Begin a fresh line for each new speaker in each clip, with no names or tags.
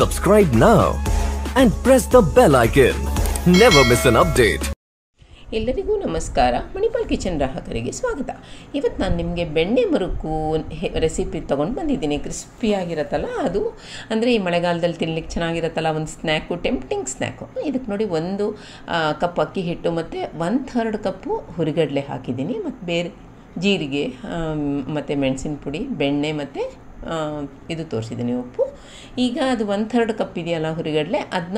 Subscribe now and press the bell icon. Never miss an update.
ಎಲ್ಲರಿಗೂ ನಮಸ್ಕಾರ Manipal kitchen ಗ್ರಾಹಕರಿಗೆ ಸ್ವಾಗತ ಇವತ್ತು ನಾನು ನಿಮಗೆ ಬೆಣ್ಣೆ ಮುರುಕು ಹೆ- ರೆಸಿಪಿ ತೊಗೊಂಡು ಬಂದಿದ್ದೀನಿ ಕ್ರಿಸ್ಪಿಯಾಗಿರತ್ತಲ್ಲ ಅದು ಅಂದರೆ ಈ ಮಳೆಗಾಲದಲ್ಲಿ ತಿನ್ಲಿಕ್ಕೆ ಚೆನ್ನಾಗಿರತ್ತಲ್ಲ ಒಂದು ಸ್ನ್ಯಾಕು ಟೆಂಪ್ಟಿಂಗ್ ಸ್ನ್ಯಾಕು ಇದಕ್ಕೆ ನೋಡಿ ಒಂದು ಆ, ಕಪ್ ಅಕ್ಕಿ ಹಿಟ್ಟು ಮತ್ತು ಒನ್ ಥರ್ಡ್ ಕಪ್ಪು ಹುರಿಗಡಲೆ ಹಾಕಿದ್ದೀನಿ ಮತ್ತು ಬೇರೆ ಜೀರಿಗೆ ಮತ್ತು ಮೆಣಸಿನ ಪುಡಿ ಬೆಣ್ಣೆ ಮತ್ತು ಆ, ಇದು ತೋರಿಸಿದ್ದೀನಿ ಉಪ್ಪು ಈಗ ಅದು ಒನ್ ಥರ್ಡ್ ಕಪ್ ಇದೆಯಲ್ಲ ಹುರಿಗಡಲೆ ಅದನ್ನ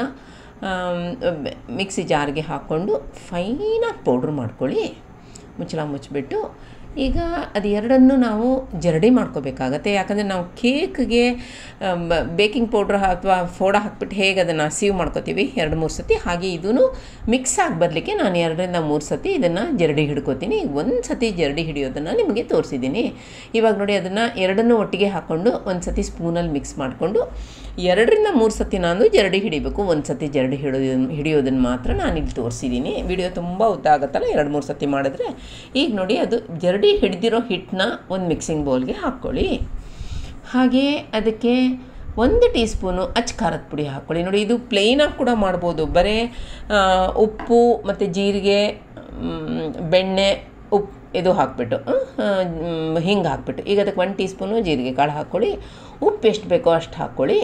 ಮಿಕ್ಸಿ ಜಾರ್ಗೆ ಹಾಕ್ಕೊಂಡು ಫೈನಾಗಿ ಪೌಡ್ರ್ ಮಾಡ್ಕೊಳ್ಳಿ ಮುಚ್ಚಳ ಮುಚ್ಚಿಬಿಟ್ಟು ಈಗ ಅದು ಎರಡನ್ನು ನಾವು ಜರಡಿ ಮಾಡ್ಕೋಬೇಕಾಗತ್ತೆ ಯಾಕಂದರೆ ನಾವು ಕೇಕ್ಗೆ ಬೇಕಿಂಗ್ ಪೌಡ್ರ್ ಅಥವಾ ಫೋಡ ಹಾಕ್ಬಿಟ್ಟು ಹೇಗೆ ಅದನ್ನು ಸೀವ್ ಮಾಡ್ಕೋತೀವಿ ಎರಡು ಮೂರು ಸತಿ ಹಾಗೆ ಇದೂ ಮಿಕ್ಸ್ ಆಗಿ ಬರಲಿಕ್ಕೆ ನಾನು ಎರಡರಿಂದ ಮೂರು ಸತಿ ಇದನ್ನು ಜರಡಿ ಹಿಡ್ಕೋತೀನಿ ಒಂದು ಸತಿ ಜರಡಿ ಹಿಡಿಯೋದನ್ನು ನಿಮಗೆ ತೋರಿಸಿದ್ದೀನಿ ಇವಾಗ ನೋಡಿ ಅದನ್ನು ಎರಡನ್ನೂ ಒಟ್ಟಿಗೆ ಹಾಕ್ಕೊಂಡು ಒಂದು ಸತಿ ಸ್ಪೂನಲ್ಲಿ ಮಿಕ್ಸ್ ಮಾಡಿಕೊಂಡು ಎರಡರಿಂದ ಮೂರು ಸತಿ ನಾನು ಜರಡಿ ಹಿಡಿಬೇಕು ಒಂದು ಸತಿ ಜರಡಿ ಹಿಡಿಯೋದನ್ನು ಹಿಡಿಯೋದನ್ನು ಮಾತ್ರ ನಾನು ಇಲ್ಲಿ ತೋರಿಸಿದ್ದೀನಿ ವಿಡಿಯೋ ತುಂಬ ಉದ್ದ ಆಗುತ್ತಲ್ಲ ಎರಡು ಮೂರು ಸತಿ ಮಾಡಿದ್ರೆ ಈಗ ನೋಡಿ ಅದು ಜರಡಿ ಹಿಡಿದಿರೋ ಹಿಟ್ಟನ್ನ ಒಂದು ಮಿಕ್ಸಿಂಗ್ ಬೌಲ್ಗೆ ಹಾಕ್ಕೊಳ್ಳಿ ಹಾಗೆಯೇ ಅದಕ್ಕೆ ಒಂದು ಟೀ ಸ್ಪೂನು ಅಚ್ಚ ಖಾರದ ಪುಡಿ ಹಾಕ್ಕೊಳ್ಳಿ ನೋಡಿ ಇದು ಪ್ಲೇನಾಗಿ ಕೂಡ ಮಾಡ್ಬೋದು ಬರೀ ಆ, ಉಪ್ಪು ಮತ್ತು ಜೀರಿಗೆ ಮ್, ಬೆಣ್ಣೆ ಉಪ್ಪು ಇದು ಹಾಕ್ಬಿಟ್ಟು ಹಿಂಗೆ ಹಾಕ್ಬಿಟ್ಟು ಈಗ ಅದಕ್ಕೆ ಒಂದು ಟೀ ಸ್ಪೂನು ಜೀರಿಗೆ ಕಾಳು ಹಾಕ್ಕೊಳ್ಳಿ ಉಪ್ಪು ಎಷ್ಟು ಬೇಕೋ ಅಷ್ಟು ಹಾಕ್ಕೊಳ್ಳಿ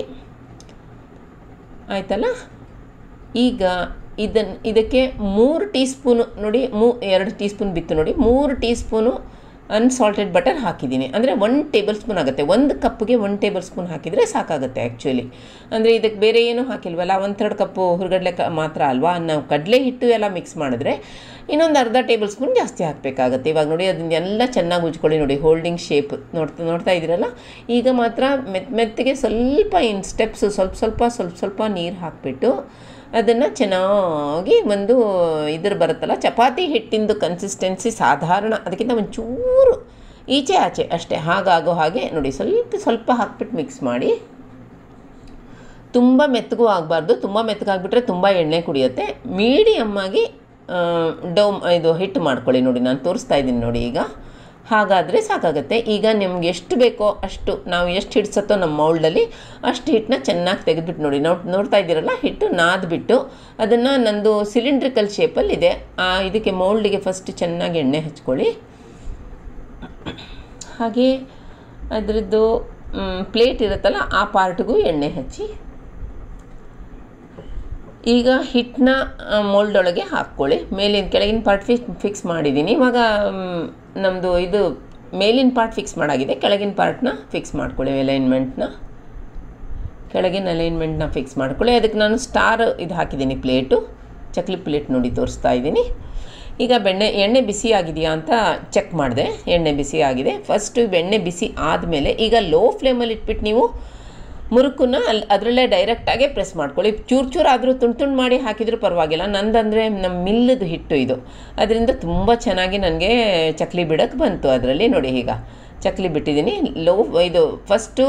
ಆಯ್ತಲ್ಲ ಈಗ ಇದನ್ನು ಇದಕ್ಕೆ ಮೂರು ಟೀ ಸ್ಪೂನು ನೋಡಿ ಮೂ ಎರಡು ಟೀ ಸ್ಪೂನ್ ಬಿತ್ತು ನೋಡಿ ಮೂರು ಟೀ ಸ್ಪೂನು ಅನ್ಸಾಲ್ಟೆಡ್ ಬಟರ್ ಹಾಕಿದ್ದೀನಿ ಅಂದರೆ ಒನ್ ಟೇಬಲ್ ಸ್ಪೂನ್ ಆಗುತ್ತೆ ಒಂದು ಕಪ್ಗೆ ಒನ್ ಟೇಬಲ್ ಸ್ಪೂನ್ ಹಾಕಿದರೆ ಸಾಕಾಗುತ್ತೆ ಆ್ಯಕ್ಚುಲಿ ಅಂದರೆ ಇದಕ್ಕೆ ಬೇರೆ ಏನೂ ಹಾಕಿಲ್ವಲ್ಲ ಒಂದು ಥರ್ಡ್ ಕಪ್ಪು ಹುರುಗಡ್ಲೆ ಕ ಮಾತ್ರ ಅಲ್ವಾ ನಾವು ಕಡಲೆ ಹಿಟ್ಟು ಎಲ್ಲ ಮಿಕ್ಸ್ ಮಾಡಿದ್ರೆ ಇನ್ನೊಂದು ಅರ್ಧ ಟೇಬಲ್ ಸ್ಪೂನ್ ಜಾಸ್ತಿ ಹಾಕಬೇಕಾಗತ್ತೆ ಇವಾಗ ನೋಡಿ ಅದನ್ನೆಲ್ಲ ಚೆನ್ನಾಗಿ ಉಜ್ಕೊಳ್ಳಿ ನೋಡಿ ಹೋಲ್ಡಿಂಗ್ ಶೇಪ್ ನೋಡ್ತಾ ನೋಡ್ತಾ ಇದ್ದೀರಲ್ಲ ಈಗ ಮಾತ್ರ ಮೆತ್ತ ಮೆತ್ತಗೆ ಸ್ವಲ್ಪ ಇನ್ ಸ್ಟೆಪ್ಸು ಸ್ವಲ್ಪ ಸ್ವಲ್ಪ ಸ್ವಲ್ಪ ಸ್ವಲ್ಪ ನೀರು ಹಾಕಿಬಿಟ್ಟು ಅದನ್ನು ಚೆನ್ನಾಗಿ ಒಂದು ಇದ್ರ ಬರುತ್ತಲ್ಲ ಚಪಾತಿ ಹಿಟ್ಟಿಂದು ಕನ್ಸಿಸ್ಟೆನ್ಸಿ ಸಾಧಾರಣ ಅದಕ್ಕಿಂತ ಒಂಚೂರು ಈಚೆ ಆಚೆ ಅಷ್ಟೇ ಹಾಗಾಗೋ ಹಾಗೆ ನೋಡಿ ಸ್ವಲ್ಪ ಸ್ವಲ್ಪ ಹಾಕ್ಬಿಟ್ಟು ಮಿಕ್ಸ್ ಮಾಡಿ ತುಂಬ ಮೆತ್ತಗೂ ಆಗಬಾರ್ದು ತುಂಬ ಮೆತ್ತಗಾಗ್ಬಿಟ್ರೆ ತುಂಬ ಎಣ್ಣೆ ಕುಡಿಯುತ್ತೆ ಮೀಡಿಯಮ್ ಆಗಿ ಡೌ ಇದು ಹಿಟ್ಟು ಮಾಡ್ಕೊಳ್ಳಿ ನೋಡಿ ನಾನು ತೋರಿಸ್ತಾ ಇದ್ದೀನಿ ನೋಡಿ ಈಗ ಹಾಗಾದರೆ ಸಾಕಾಗುತ್ತೆ ಈಗ ನಿಮ್ಗೆ ಎಷ್ಟು ಬೇಕೋ ಅಷ್ಟು ನಾವು ಎಷ್ಟು ಹಿಡ್ಸತ್ತೋ ನಮ್ಮ ಮೌಲ್ಡಲ್ಲಿ ಅಷ್ಟು ಹಿಟ್ಟನ್ನ ಚೆನ್ನಾಗಿ ತೆಗೆದ್ಬಿಟ್ಟು ನೋಡಿ ನೋಡ್ ನೋಡ್ತಾ ಇದ್ದೀರಲ್ಲ ಹಿಟ್ಟು ನಾದ್ಬಿಟ್ಟು ಅದನ್ನು ನಂದು ಸಿಲಿಂಡ್ರಿಕಲ್ ಶೇಪಲ್ಲಿದೆ ಆ ಇದಕ್ಕೆ ಮೌಲ್ಡಿಗೆ ಫಸ್ಟ್ ಚೆನ್ನಾಗಿ ಎಣ್ಣೆ ಹಚ್ಕೊಳ್ಳಿ ಹಾಗೆ ಅದರದ್ದು ಪ್ಲೇಟ್ ಇರುತ್ತಲ್ಲ ಆ ಪಾರ್ಟ್ಗೂ ಎಣ್ಣೆ ಹಚ್ಚಿ ಈಗ ಹಿಟ್ಟನ್ನ ಮೋಲ್ಡ್ ಒಳಗೆ ಹಾಕ್ಕೊಳ್ಳಿ ಮೇಲಿನ ಕೆಳಗಿನ ಪಾರ್ಟ್ ಫಿಕ್ಸ್ ಫಿಕ್ಸ್ ಮಾಡಿದ್ದೀನಿ ಇವಾಗ ನಮ್ಮದು ಇದು ಮೇಲಿನ ಪಾರ್ಟ್ ಫಿಕ್ಸ್ ಮಾಡಾಗಿದೆ ಕೆಳಗಿನ ಪಾರ್ಟ್ನ ಫಿಕ್ಸ್ ಮಾಡ್ಕೊಳ್ಳಿ ಅಲೈನ್ಮೆಂಟ್ನ ಕೆಳಗಿನ ಅಲೈನ್ಮೆಂಟ್ನ ಫಿಕ್ಸ್ ಮಾಡ್ಕೊಳ್ಳಿ ಅದಕ್ಕೆ ನಾನು ಸ್ಟಾರ್ ಇದು ಹಾಕಿದ್ದೀನಿ ಪ್ಲೇಟು ಚಕ್ಲಿ ಪ್ಲೇಟ್ ನೋಡಿ ತೋರಿಸ್ತಾ ಇದ್ದೀನಿ ಈಗ ಬೆಣ್ಣೆ ಎಣ್ಣೆ ಬಿಸಿ ಆಗಿದೆಯಾ ಅಂತ ಚೆಕ್ ಮಾಡಿದೆ ಎಣ್ಣೆ ಬಿಸಿ ಆಗಿದೆ ಫಸ್ಟು ಎಣ್ಣೆ ಬಿಸಿ ಆದಮೇಲೆ ಈಗ ಲೋ ಫ್ಲೇಮಲ್ಲಿ ಇಟ್ಬಿಟ್ಟು ನೀವು ಮುರುಕನ್ನ ಅಲ್ಲಿ ಅದರಲ್ಲೇ ಡೈರೆಕ್ಟಾಗೆ ಪ್ರೆಸ್ ಮಾಡ್ಕೊಳ್ಳಿ ಚೂರು ಚೂರು ಆದರೂ ತುಂಡು ತುಂಡು ಮಾಡಿ ಹಾಕಿದರೂ ಪರವಾಗಿಲ್ಲ ನಂದಂದರೆ ನಮ್ಮ ಮಿಲ್ಲದು ಹಿಟ್ಟು ಇದು ಅದರಿಂದ ತುಂಬ ಚೆನ್ನಾಗಿ ನನಗೆ ಚಕ್ಲಿ ಬಿಡೋಕ್ಕೆ ಬಂತು ಅದರಲ್ಲಿ ನೋಡಿ ಈಗ ಚಕ್ಲಿ ಬಿಟ್ಟಿದ್ದೀನಿ ಲೋ ಇದು ಫಸ್ಟು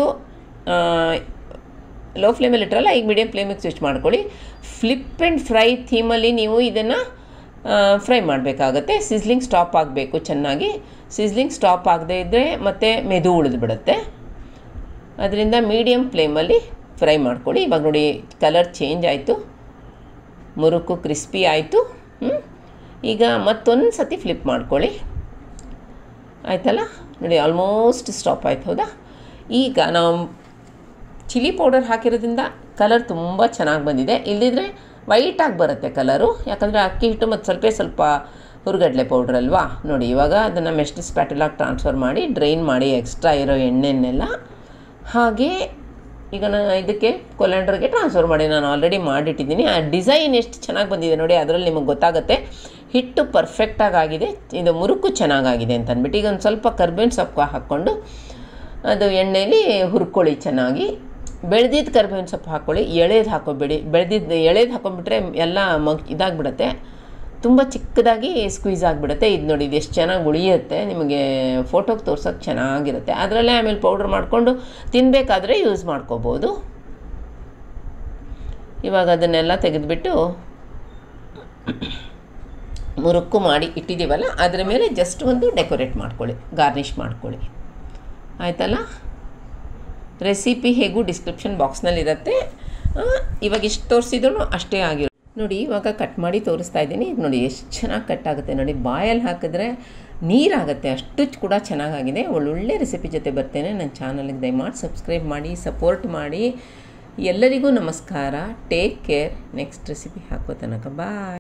ಲೋ ಫ್ಲೇಮಲ್ಲಿ ಇಟ್ಟರಲ್ಲ ಈಗ ಮೀಡಿಯಮ್ ಫ್ಲೇಮಿಗೆ ಸ್ವಿಚ್ ಮಾಡ್ಕೊಳ್ಳಿ ಫ್ಲಿಪ್ ಆ್ಯಂಡ್ ಫ್ರೈ ಥೀಮಲ್ಲಿ ನೀವು ಇದನ್ನು ಫ್ರೈ ಮಾಡಬೇಕಾಗತ್ತೆ ಸಿಸ್ಲಿಂಗ್ ಸ್ಟಾಪ್ ಆಗಬೇಕು ಚೆನ್ನಾಗಿ ಸಿಸ್ಲಿಂಗ್ ಸ್ಟಾಪ್ ಆಗದೇ ಇದ್ದರೆ ಮತ್ತೆ ಮೆದು ಉಳಿದು ಬಿಡುತ್ತೆ ಅದರಿಂದ ಮೀಡಿಯಮ್ ಫ್ಲೇಮಲ್ಲಿ ಫ್ರೈ ಮಾಡ್ಕೊಳ್ಳಿ ಇವಾಗ ನೋಡಿ ಕಲರ್ ಚೇಂಜ್ ಆಯಿತು ಮುರುಕು ಕ್ರಿಸ್ಪಿ ಆಯಿತು ಈಗ ಮತ್ತೊಂದು ಸತಿ ಫ್ಲಿಪ್ ಮಾಡ್ಕೊಳ್ಳಿ ಆಯ್ತಲ್ಲ ನೋಡಿ ಆಲ್ಮೋಸ್ಟ್ ಸ್ಟಾಪ್ ಆಯ್ತು ಹೌದಾ ಈಗ ನಾವು ಚಿಲ್ಲಿ ಪೌಡರ್ ಹಾಕಿರೋದ್ರಿಂದ ಕಲರ್ ತುಂಬ ಚೆನ್ನಾಗಿ ಬಂದಿದೆ ಇಲ್ಲದಿದ್ದರೆ ವೈಟಾಗಿ ಬರುತ್ತೆ ಕಲರು ಯಾಕಂದರೆ ಅಕ್ಕಿ ಹಿಟ್ಟು ಮತ್ತು ಸ್ವಲ್ಪ ಸ್ವಲ್ಪ ಹುರುಗಡ್ಲೆ ಪೌಡ್ರ್ ಅಲ್ವಾ ನೋಡಿ ಇವಾಗ ಅದನ್ನು ಮೆಸ್ಟಿಸ್ ಪ್ಯಾಟಲಾಗಿ ಟ್ರಾನ್ಸ್ಫರ್ ಮಾಡಿ ಡ್ರೈನ್ ಮಾಡಿ ಎಕ್ಸ್ಟ್ರಾ ಇರೋ ಎಣ್ಣೆನೆಲ್ಲ ಹಾಗೆ ಈಗ ನಾನು ಇದಕ್ಕೆ ಕೊಲೆಂಡರ್ಗೆ ಟ್ರಾನ್ಸ್ಫರ್ ಮಾಡಿ ನಾನು ಆಲ್ರೆಡಿ ಮಾಡಿಟ್ಟಿದ್ದೀನಿ ಆ ಡಿಸೈನ್ ಎಷ್ಟು ಚೆನ್ನಾಗಿ ಬಂದಿದೆ ನೋಡಿ ಅದರಲ್ಲಿ ನಿಮಗೆ ಗೊತ್ತಾಗುತ್ತೆ ಹಿಟ್ಟು ಪರ್ಫೆಕ್ಟಾಗಿ ಆಗಿದೆ ಇದು ಮುರುಕು ಚೆನ್ನಾಗಾಗಿದೆ ಅಂತ ಅಂದ್ಬಿಟ್ಟು ಈಗ ಒಂದು ಸ್ವಲ್ಪ ಕರ್ಬೇವಿನ ಸೊಪ್ಪು ಹಾಕ್ಕೊಂಡು ಅದು ಎಣ್ಣೆಯಲ್ಲಿ ಹುರ್ಕೊಳ್ಳಿ ಚೆನ್ನಾಗಿ ಬೆಳೆದಿದ್ದ ಕರ್ಬೇವಿನ ಸೊಪ್ಪು ಹಾಕ್ಕೊಳ್ಳಿ ಎಳೆದು ಹಾಕೋಬೇಡಿ ಬೆಳೆದಿದ್ದು ಎಳೆದು ಹಾಕೊಂಡ್ಬಿಟ್ರೆ ಎಲ್ಲ ಮಗ್ ಇದಾಗ್ಬಿಡುತ್ತೆ ತುಂಬ ಚಿಕ್ಕದಾಗಿ ಸ್ಕ್ವೀಸ್ ಆಗಿಬಿಡುತ್ತೆ ಇದು ನೋಡಿ ಇದು ಎಷ್ಟು ಚೆನ್ನಾಗಿ ಉಳಿಯುತ್ತೆ ನಿಮಗೆ ಫೋಟೋಗೆ ತೋರ್ಸೋಕ್ಕೆ ಚೆನ್ನಾಗಿರುತ್ತೆ ಅದರಲ್ಲೇ ಆಮೇಲೆ ಪೌಡ್ರ್ ಮಾಡಿಕೊಂಡು ತಿನ್ನಬೇಕಾದ್ರೆ ಯೂಸ್ ಮಾಡ್ಕೋಬೋದು ಇವಾಗ ಅದನ್ನೆಲ್ಲ ತೆಗೆದುಬಿಟ್ಟು ಮುರುಕು ಮಾಡಿ ಇಟ್ಟಿದ್ದೀವಲ್ಲ ಅದರ ಮೇಲೆ ಜಸ್ಟ್ ಒಂದು ಡೆಕೋರೇಟ್ ಮಾಡ್ಕೊಳ್ಳಿ ಗಾರ್ನಿಷ್ ಮಾಡ್ಕೊಳ್ಳಿ ಆಯ್ತಲ್ಲ ರೆಸಿಪಿ ಹೇಗೂ ಡಿಸ್ಕ್ರಿಪ್ಷನ್ ಬಾಕ್ಸ್ನಲ್ಲಿರುತ್ತೆ ಆ, ಇವಾಗ ಎಷ್ಟು ತೋರಿಸಿದ್ರು ಅಷ್ಟೇ ಆಗಿರೋ ನೋಡಿ ಇವಾಗ ಕಟ್ ಮಾಡಿ ತೋರಿಸ್ತಾ ಇದ್ದೀನಿ ಈಗ ನೋಡಿ ಎಷ್ಟು ಚೆನ್ನಾಗಿ ಕಟ್ ಆಗುತ್ತೆ ನೋಡಿ ಬಾಯಲ್ಲಿ ಹಾಕಿದ್ರೆ ನೀರಾಗುತ್ತೆ ಅಷ್ಟು ಕೂಡ ಚೆನ್ನಾಗಾಗಿದೆ ಒಳ್ಳೊಳ್ಳೆ ರೆಸಿಪಿ ಜೊತೆ ಬರ್ತೇನೆ ನನ್ನ ಚಾನಲ್ಗೆ ದಯಮಾಡಿ ಸಬ್ಸ್ಕ್ರೈಬ್ ಮಾಡಿ ಸಪೋರ್ಟ್ ಮಾಡಿ ಎಲ್ಲರಿಗೂ ನಮಸ್ಕಾರ ಟೇಕ್ ಕೇರ್ ನೆಕ್ಸ್ಟ್ ರೆಸಿಪಿ ಹಾಕೋ ತನಕ ಬಾಯ್